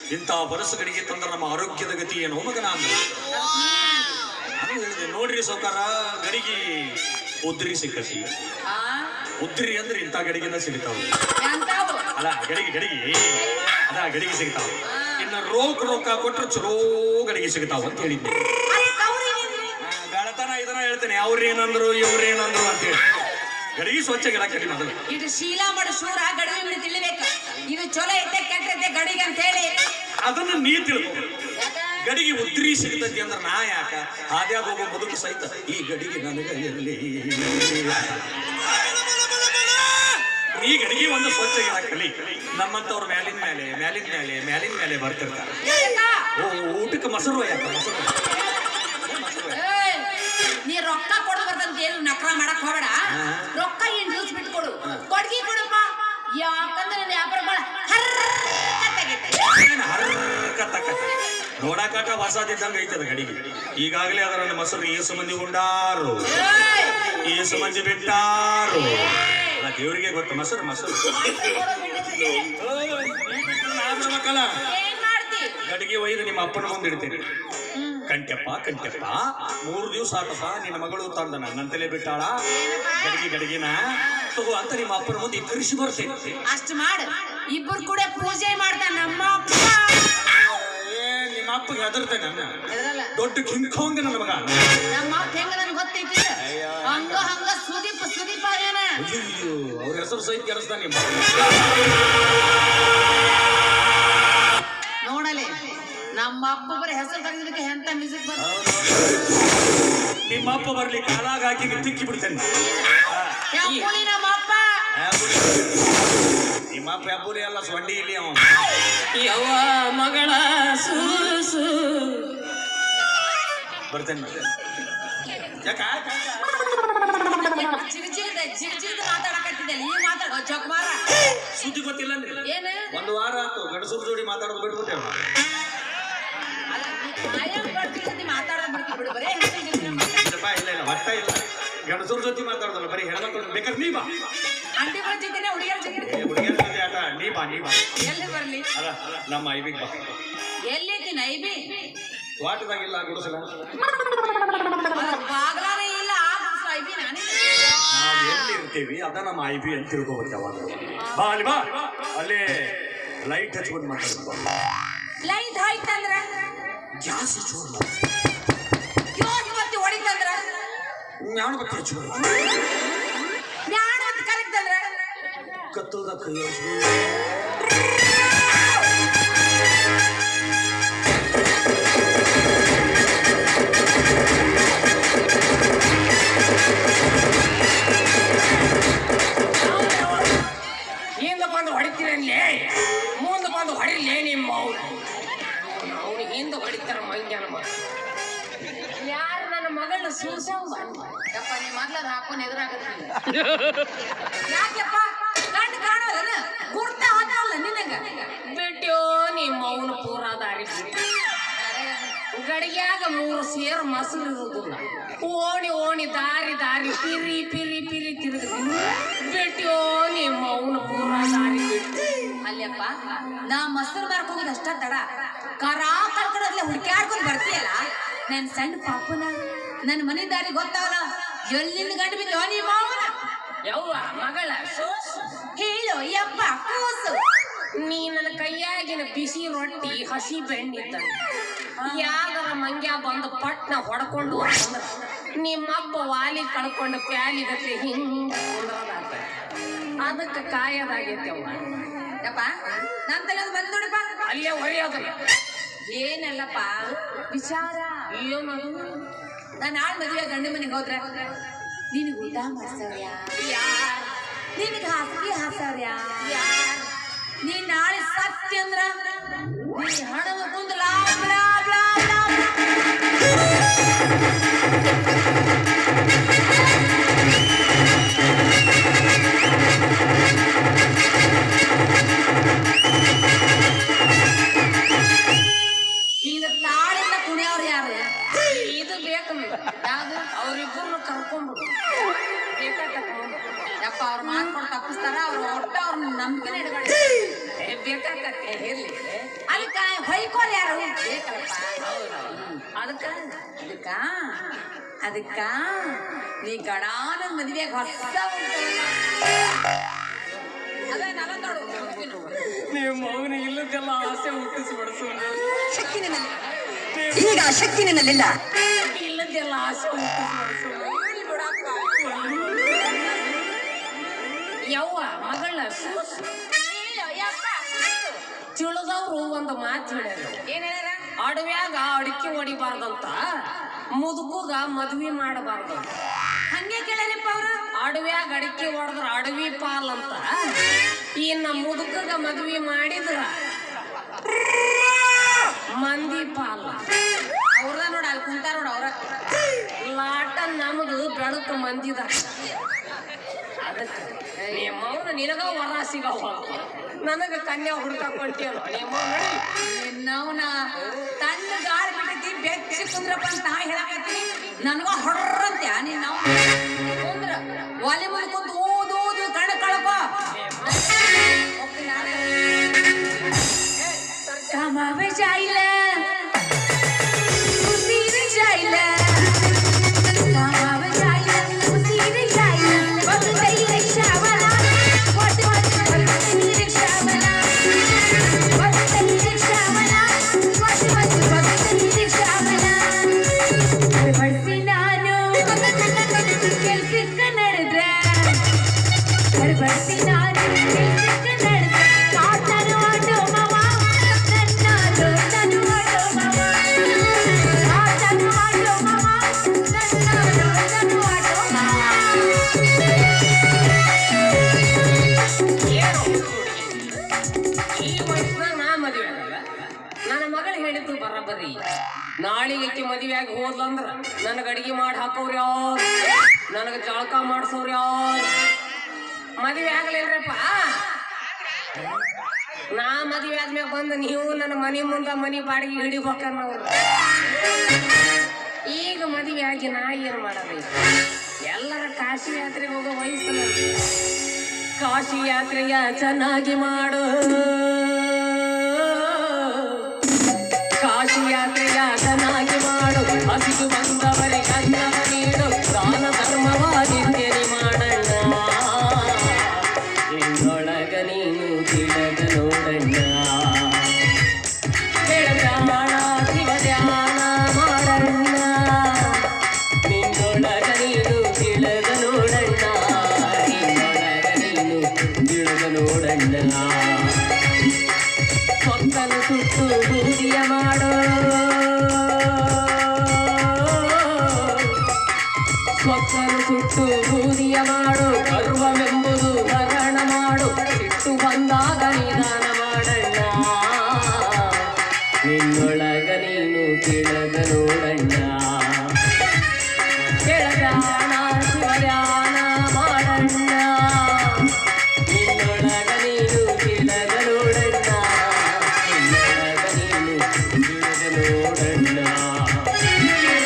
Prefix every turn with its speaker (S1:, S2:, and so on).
S1: ಇಂತಹ ಬರಸುಗಳಿಗೆ ತಂದ ನಮ್ಮ ಆರೋಗ್ಯದ ಗತಿ ಏನೋ ಮಗನ ಅಂದ ನಾನು ಹೇಳಿದೆ ನೋಡ್ರಿ ಸೌಕಾರ ಗಡಿಗೆ ಉದ್ರಿ ಸಿಕ್ಕತಿ
S2: ಆ
S1: ಉದ್ರಿ ಅಂದ್ರೆ ಇಂಥ ಗಡಿಗೆನ ಸಿಗ್ತಾವ
S2: ಎಂತಾವು
S1: ಅಲ್ಲ ಗಡಿಗೆ ಗಡಿಗೆ ಅದ ಗಡಿಗೆ ಸಿಗ್ತಾವ ಇನ್ನು ರೋಕ್ ರೊಕ್ಕ ಕೊಟ್ರೆ ಚಲೋ ಗಡಿಗೆ ಸಿಗ್ತಾವ ಅಂತ ಹೇಳಿದ್ದೆ
S2: ಅದಕ್ಕೆ ಅವ್ರು ಏನಿದ್ರಿ?
S1: ಆ, ಗಾಳತನ ಇದನ್ನ ಹೇಳ್ತೇನೆ ಅವ್ರೇನಂದ್ರು ಇವ್ರೇನಂದ್ರು ಅಂತೇಳಿ ಗಡಿಗೆ ಸ್ವಚ್ಛ ಗಿಡಕ್ಕೆ ಮೊದಲು
S2: ಇದು ಶೀಲಾ ಮಾಡು ಶೂರ ಗಡುವೆ ಮೇಲೆ ತಿಳಿಬೇಕು ಇದು ಚಲೋ ಐತೆ ಕೆಟ್ಟ ಐತೆ ಗಡಿಗೆ ಅಂತ ಹೇಳಿ
S1: ಅದನ್ನ ನೀ ತಿಳ್ಕೊ ಗಡಿಗೆ ಉದ್ರಿ ಸಿಗ್ತತಿ ಅಂದ್ರೆ ನಾ ಯಾಕ ಹಾದ್ಯಾಗ ಹೋಗೋ ಬದುಕು ಸಹಿತ ಈ ಗಡಿಗೆ ನನಗ ಇರಲಿ ಈ ಗಡಿಗೆ ಒಂದು ಸ್ವಚ್ಛ ಗಿಡ ಕಲಿ ನಮ್ಮಂತವ್ರ ಮ್ಯಾಲಿನ ಮೇಲೆ ಮ್ಯಾಲಿನ ಮೇಲೆ ಮ್ಯಾಲಿನ ಮೇಲೆ ಬರ್ತಿರ್ತಾರೆ ಓ ಊಟಕ್ಕೆ ಮೊಸರು ಯಾಕ ಮೊಸರು
S2: ಏಯ್, ನೀ ರೊಕ್ಕ ಕೊಡು ಬರ್ತಂತ ಏನು ನಕ್ರ ಮಾಡಕ್ ಹೋಗಬೇಡ ರೊಕ್ಕ ಏನ್ ಜ್ಯೂಸ್ ಬಿಟ್ಟು ಕೊಡು ಕೊಡ್ಗಿ ಕೊಡಪ್ಪ ಯಾಕಂದ್ರೆ ನನ್ನ ವ್ಯಾಪಾರ ಬಾಳ ಹರ್ಕತ್ತಾಗೈತೆ.
S1: ಏನ್ ಹರ್ಕತ್ತಕತ್ತ. ನೋಡಾಕಾಟ ಹೊಸದಿದ್ದಂಗ ಐತದ ಗಡಿಗೆ ಈಗಾಗಲೇ ಅದರ ಮೊಸರು ಏಸು ಮಂದಿ ಉಂಡಾರು
S2: ಏಯ್,
S1: ಏಸು ಮಂದಿ ಬಿಟ್ಟಾರು ಅಲ್ಲ ದೇವರಿಗೆ ಗೊತ್ತು ಮೊಸರು ಮೊಸರು
S2: ಕೊಡು ಬಿಟ್ಟಿದ್ರೆ
S1: ಮಕ್ಕಳ
S2: ಏನ್ ಮಾಡ್ತಿ
S1: ಗಡಿಗೆ ಒಯ್ದು ನಿಮ್ಮ ಅಪ್ಪನ ಮುಂದೆ ಇಡ್ತೀನಿ ಕಂಟೆಪ್ಪ ಕಂಟೆಪ್ಪ ಮೂರು ದಿವಸ ಆತಪ್ಪ ನಿನ್ನ ಮಗಳು ತಂದ ನನ್ನಂತಲೇ ಬಿಟ್ಟಾಳ ಗಡಿಗೆ ಗಡಿಗೆನ ತಗೋ ಅಂತ ನಿಮ್ಮ ಅಪ್ಪನ ಮುಂದೆ ಕೃಷಿ ಬರ್ತೇನೆ
S2: ಅಷ್ಟ್ ಮಾಡು ಇಬ್ಬರು ಕೂಡ ಪೂಜೆ ಮಾಡ್ತಾನ ನಮ್ಮ ಅಪ್ಪ
S1: ಏ ನಿಮ್ಮ ಅಪ್ಪಗೆ ಹೆದರ್ತೇನೆ ನನ್ನ
S2: ಎದ್ರಲ್ಲ
S1: ದೊಡ್ಡ ಕಿಂಕೋಂಗ ನನ್ನ ಮಗ
S2: ನಮ್ಮ ಅಪ್ಪ ಹೆಂಗ ನನ್ಗೆ ಗೊತ್ತೈತಿ ಹಂಗ ಹಂಗ ಸುದೀಪ್ ಸುದೀಪ್ ಆಗ್ಯಾನ
S1: ಅಯ್ಯೋ ಅವ್ರ ಹೆಸರು ಸಹಿತ ಕೆಡಿಸ್ತಾನೆ ನಿಮ್ಮ
S2: ನೋಡಲೆ ನಮ್ಮ ಅಪ್ಪ ಬರೀ ಹೆಸರು ತೆಗೆದಕ್ಕೆ ಎಂತ ಮ್ಯೂಸಿಕ್ ಬಂತು
S1: ನಿಮ್ಮ ಅಪ್ಪ ಬರ್ಲಿ ಕಾಲಾಗ ಹಾಕಿ ತಿಕ್ಕಿ ಬಿಡ್ತೇನೆ
S2: ಕೆಂಪುಲಿ ನಮ್ಮ ಅಪ್ಪ
S1: ನಿಮ್ಮ ಅಪ್ಪ ಹೆಬ್ಬುಲಿ ಎಲ್ಲ ಸೊಂಡಿ ಇಲ್ಲಿ ಅವ
S3: ಯವ್ವ ಮಗಳ ಸೂಸು
S1: ಬರ್ತೇನೆ ಯಾಕ
S2: ಚಿಗ ಚಿಗದ ಚಿಗ ಚಿಗದ ಮಾತಾಡಕತ್ತಿದ್ದೆ ಈ ಮಾತಾಡೋ ಚೊಕ್ಮಾರ
S1: ಸುದ್ದಿ ಗೊತ್ತಿಲ್ಲ ನಿನಗೆ?
S2: ಏನು
S1: ಒಂದು ವಾರ ಆತು ಗಂಡಸರ ಜೋಡಿ ಮಾತಾಡೋದು ಬಿಟ್ಬಿಟ್ಟೆ
S2: ಮಾತಾಡೋದು ಬಿಡ್ತಿ ಬಿಡು ಬರೇ ಹೆಸರು ಗಿಸ್ರು ಮಾತಾಡ್-
S1: ಇಲ್ಲಪ್ಪ ಇಲ್ಲ ಇಲ್ಲ ಒಟ್ಟ ಇಲ್ಲ ಗಂಡಸರ ಜೊತೆ ಮಾತಾಡೋದಲ್ಲ ಬರೀ ಹೆಣ್ಮಕ್ಳು ಬೇಕಾದ್ರೆ ನೀ ಬಾ
S2: ಅಂಟಿಗಳ ಜೊತೆನೆ ಹುಡುಗಿಯರ ಜೊತೆ
S1: ಏ, ಹುಡುಗಿಯರ ಜೊತೆ ಆಟ ನೀ ಬಾ ನೀ ಬಾ
S2: ಎಲ್ಲಿ ಬರ್ಲಿ
S1: ಅಲ್ಲ ನಮ್ಮ ಐಬಿಗ್ ಬಾ
S2: ಎಲ್ಲೈತಿ ನೈಬಿ
S1: ವಾಟದಾಗಿಲ್ಲ ಗುಡಿಸಲ
S2: ಬಾಗ್ಲಾನೇ ಇಲ್ಲ ಆ ಐಬಿ ನಾನೇ
S1: ನಾವು ಎಲ್ಲಿ ಇರ್ತೀವಿ ಅದ ನಮ್ಮ ಐ ಬಿ ಅಂತ ತಿಳ್ಕೊಬೇಕು ಅವಾಗ ಬಾ ಅಲ್ಲಿ ಬಾ ಅಲ್ಲಿ ಲೈಟ್ ಹಚ್ಕೊಂಡು ಮಾತಾಡ್ಬೇಕು
S2: ಲೈಟ್ ಹೋಯ್ತಂದ್ರ
S1: ಗ್ಯಾಸ್ ಹಚ್ಕೊಂಡು
S2: ಯೋಸ್ ಮತ್ತೆ ಹೊಡಿತಂದ್ರ
S1: ಮ್ಯಾಣ ಬತ್ತಿ ಹಚ್ಕೊಂಡು
S2: ಜ್ಞಾನ ಅಂತ ಕರೆಕ್ತಂದ್ರ
S1: ಕತ್ತಲ್ದ ಕೈ ಹಚ್ಕೊಂಡು
S3: ಹಿಂದ ಬಂದು ಹೊಡಿತೀರಲ್ಲೇ ಮುಂದೆ ಬಂದು ಹೊಡಿಲೇ ನಿಮ್ಮ ಅವ್ರು ಅವ್ನು ಹಿಂದೆ ಹೊಡಿತಾರ ಮಂಗ್ಯಾನ ಮಗ ಯಾರು ನನ್ನ ಮಗಳನ್ನ ಸೂಸಂಬ
S2: ಯಪ್ಪ ನೀ ಮೊದ್ಲದ ಹಾಕೊಂಡು ಎದುರಾಗತ್ತಿಲ್ಲ ಯಾಕೆಪ್ಪ ಕಣ್ಣು ಕಾಣೋದನ ಗುರ್ತ ಹಾಕಲ್ಲ ನಿನಗ
S3: ಬಿಟ್ಯೋ ನಿಮ್ಮ ಅವನ ಪೂರ ದಾರಿ ಬಿಟ್ಟು ಗಡಿಗ್ಯಾಗ ಮೂರು ಸೇರು ಮೊಸರು ಇರುದಿಲ್ಲ ಓಣಿ ಓಣಿ ದಾರಿ ದಾರಿ ಪಿರಿ ಪಿರಿ ಪಿರಿ ತಿರುಗಿ ಬಿಟ್ಯೋ ನಿಮ್ಮ ಅವನ ಪೂರ ದಾರಿ ಬಿಟ್ಟು
S2: ಅಲ್ಲಪ್ಪ ನಾ ಮೊಸರು ಮಾರಕ್ ಹೋಗೋದು ಅಷ್ಟ ತಡ ಕರಾ ಕರ್ಕೊಂಡಲ್ಲ ಹುಡ್ಕ್ಯಾಡ್ಕೊಂಡ್ ಬರ್ತೀಯಲ್ಲ ನನ್ ಸಣ್ಣ ಪಾಪನ ನನ್ನ ಮನೆ ದಾರಿ ಗೊತ್ತಾವಲ್ಲ ಎಲ್ಲಿಂದ ಗಂಡು ಬಿದ್ದು ನೀ ಮಾವನ
S3: ಯವ್ವ ಮಗಳ ಸೂಸು
S2: ಹೇಳು ಯಪ್ಪ ಕೂಸು
S3: ನೀ ನನ್ನ ಕೈಯಾಗಿನ ಬಿಸಿ ರೊಟ್ಟಿ ಹಸಿ ಬೆಣ್ಣಿದ್ದ ಯಾವ್ದಾರ ಮಂಗ್ಯ ಬಂದು ಪಟ್ನ ಹೊಡ್ಕೊಂಡು ಅಂದ್ರ ನಿಮ್ಮಪ್ಪ ವಾಲಿ ಕಳ್ಕೊಂಡು ಪ್ಯಾಲಿ ಗತೆ ಹಿಂಗ ಅದಕ್ಕೆ ಕಾಯದಾಗೈತೆ ಅವ್ವ
S2: ಯಪ್ಪ ನನ್ ತಲೆ ಬಂದ್ ನೋಡಪ್ಪ
S3: ಅಲ್ಲೇ ಹೊರೆಯೋದಿಲ್ಲ
S2: ಏನಲ್ಲಪ್ಪ ವಿಚಾರ
S3: ಏನದು
S2: ನಾನು ನಾಳೆ ಮದುವೆ ಗಂಡು ಮನೆಗೆ ಹೋದ್ರೆ ನಿನಗೆ ಊಟ ಮಾಡ್ಸವ್ರ್ಯಾ
S3: ಯಾರ್
S2: ನಿನಗೆ ಹಾಸಿಗೆ ಹಾಸವ್ರ್ಯಾ ನೀ ನಾಳೆ ಸತ್ಯ ಅಂದ್ರ ನೀ ಹಣದ ಕುಂದ್ ಲಾಭ ಲಾಭ ಲಾಭ ಲಾಭ ಈಗ ತಾಳಿಂದ ಕುಣಿಯವ್ರು ಯಾರು
S3: ಇದು ಬೇಕು
S2: ಯಾವ್ದು
S3: ಅವ್ರಿಬ್ಬರನ್ನು ಕರ್ಕೊಂಡ್ಬಿಡು ಬೇಕಾಗತ್ತೆ
S2: ಯಪ್ಪ ಅವ್ರ ಮಾತ್ಕೊಂಡು ತಪ್ಪಿಸ್ತಾರ ಅವ್ರ ಒಟ್ಟ ಅವ್ರ ನಂಬಿಕೆನೇ ಇಟ್ಕೊಳ್ಳಿ
S3: ಬೇಕಾಗತ್ತೆ ಇರ್ಲಿ
S2: ಅದಕ್ಕ
S3: ಅದಕ್ಕ
S2: ಅದಕ್ಕ ಅದಕ್ಕ ನೀ ಗಡಾನ ಮದುವೆಗೆ ಹೊಸ ಉಂಟಲ್ಲ. ಅದೇ ನಾನು ನೋಡು
S3: ನಿಮ್ಮ ಮಗನ ಇಲ್ಲದೆಲ್ಲ ಆಸೆ ಹುಟ್ಟಿಸ್ಬಿಡ್ಸು
S4: ಶಕ್ತಿ ನಿನ್ನಲ್ಲಿ ಈಗ ಆ ಶಕ್ತಿ ನಿನ್ನಲ್ಲಿಲ್ಲ
S3: ಇಲ್ಲದೆಲ್ಲ ಆಸೆ ಹುಟ್ಟಿಸ್ಬಿಡ್ಸು ಯವ್ವ ಮಗಳ ತಿಳಿದವ್ರು ಒಂದು ಮಾತು ಹೇಳ್ಯಾರ
S2: ಏನ್ ಹೇಳ್ಯಾರ
S3: ಅಡವ್ಯಾಗ ಅಡಿಕೆ ಹೊಡಿಬಾರ್ದಂತ ಮುದುಕುಗ ಮದ್ವಿ ಮಾಡಬಾರ್ದು
S2: ಹಂಗೆ ಕೇಳ್ಯಾರಪ್ಪ ಅವ್ರು
S3: ಅಡವ್ಯಾಗ ಅಡಿಕೆ ಹೊಡೆದ್ರ ಅಡವಿ ಪಾಲ್ ಅಂತ ಇನ್ನ ಮುದುಕಗ ಮದ್ವಿ ಮಾಡಿದ್ರ ಮಂದಿ ಪಾಲ್
S2: ಅವ್ರದ ನೋಡ ಅಲ್ಲಿ ಕುಂತಾರ ನೋಡ ಅವ್ರ
S3: ಲಾಟ ನಮ್ದು ಬೆಳಕು ಮಂದಿದ ಅದಕ್ಕೆ ನಿಮ್ಮವ್ನ ನಿನಗ ವರ ಸಿಗವ ನನಗ ಕನ್ಯಾ ಹುಡ್ಕಕ್ ಹೊಂಟಿಯಲ್ಲ ನಿಮ್ಮ ನೋಡಿ
S2: ನಿನ್ನವನ ತಣ್ಣ ಗಾಳಿ ಬಿಟ್ಟೈತಿ ಬೆಚ್ಚಿ ಕುಂದ್ರಪ್ಪ ಅಂತ ನಾ ಹೇಳಕತ್ತೀನಿ ನನಗ ಹೊಡ್ರಂತ್ಯ ನಿನ್ನ ಕುಂದ್ರ ಒಲೆ ಮುಂದೆ ಕುಂತು ಊದು ಊದು ಕಣ್ಣ ಕಳ್ಕೊ ಕಮಾವೆ ಜಾಯಿಲ ಉಸಿರು ಜಾಯಿಲ ಕಮಾವೆ ಜಾಯಿಲ ಉಸಿರು ಜಾಯಿಲ ಒಂದು ಕೈಲಿ ಶ್ರಾವಣ ಒಟ್ಟು ಒಂದು ಕೈಲಿ ಶ್ರಾವಣ ಒಂದು ಕೈಲಿ ಶ್ರಾವಣ ಒಟ್ಟು ಒಂದು ಕೈಲಿ ಶ್ರಾವಣ ಬಡ್ಸಿ ನಾನು ಕೆಲ್ಸಕ್ಕೆ ನಡೆದ್ರೆ ಬಡ್ಸಿ ನಾನು ಕೆಲ್ಸಕ್ಕೆ ನಡೆದ್ರೆ ಕಾಟನು ಆಟೋ ಮಾವ ನನ್ನದು ತನು ಆಟೋ ಮಾವ ಕಾಟನು ಆಟೋ ಮಾವ ನನ್ನದು ತನು ಆಟೋ ಮಾವ
S3: ಏನು ಈ ವಯಸ್ಸಿನಾಗ ನಾ ಮದುವೆ ಆಗಲ್ಲ ನನ್ನ ಮಗಳು ಹೇಳಿದ್ದು ಬರಬರಿ ನಾಳೆಗೆ ಆಕಿ ಮದುವೆ ಆಗಿ ಹೋದ್ಲಂದ್ರ ನನಗೆ ಅಡಿಗೆ ಮಾಡಿ ಹಾಕೋರು ಯಾರು ನನಗೆ ಜಳಕ ಮಾಡಿಸೋರು ಯಾರು ಮದುವೆ ಆಗ್ಲಿಲ್ರಪ್ಪ ನಾ ಮದುವೆ ಆದ್ಮ್ಯಾಗ ಬಂದು ನೀವು ನನ್ನ ಮನೆ ಮುಂದೆ ಮನೆ ಬಾಡಿಗೆ ಹಿಡಿಬೇಕನ್ನೋರು ಈಗ ಮದುವೆ ಆಗಿ ನಾ ಏನು ಮಾಡೋದು ಎಲ್ಲರ ಕಾಶಿ ಯಾತ್ರೆಗೆ ಹೋಗೋ ವಯಸ್ಸು ನಂದು. ಕಾಶಿ ಯಾತ್ರೆಯ ಚೆನ್ನಾಗಿ ಮಾಡು ಕಾಶಿ ಯಾತ್ರೆಯ ಚೆನ್ನಾಗಿ ಮಾಡು ಹಸಿದು ಬಂದವರಿಗೆ ಅನ್ನವ ನೀಡು ದಾನ ಧರ್ಮವಾಗಿದ್ದೇನೆ ಮಾಡಣ್ಣ ನಿನ್ನೊಳಗ ನೀನು ತಿಳಿದ ನೋಡಣ್ಣ ಬೆಳಗಾಣ ಶಿವ ಧ್ಯಾನ ಮಾಡಣ್ಣ ನಿನ್ನೊಳಗ ನೀನು ತಿಳಿದ ನೋಡಣ್ಣ ನಿನ್ನೊಳಗ ನೀನು ತಿಳಿದ ನೋಡಣ್ಣ ಸೊಕ್ಕಲು ಸುಟ್ಟು ಬೂದಿಯ ಮಾಡೋ ಸೊಕ್ಕಲು ಸುಟ್ಟು ಬೂದಿಯ ಮಾಡು ಗರ್ವವೆಂಬುದು ಹರಣ ಮಾಡು ಸಿಟ್ಟು ಬಂದಾಗ ನಿಧಾನ ಮಾಡಣ್ಣ ನಿನ್ನೊಳಗ ನೀನು ಕೆಳಗ ನೋಡಣ್ಣ ಕೆಳಗಾಣ ಶಿವಧ್ಯಾನ ಮಾಡಣ್ಣ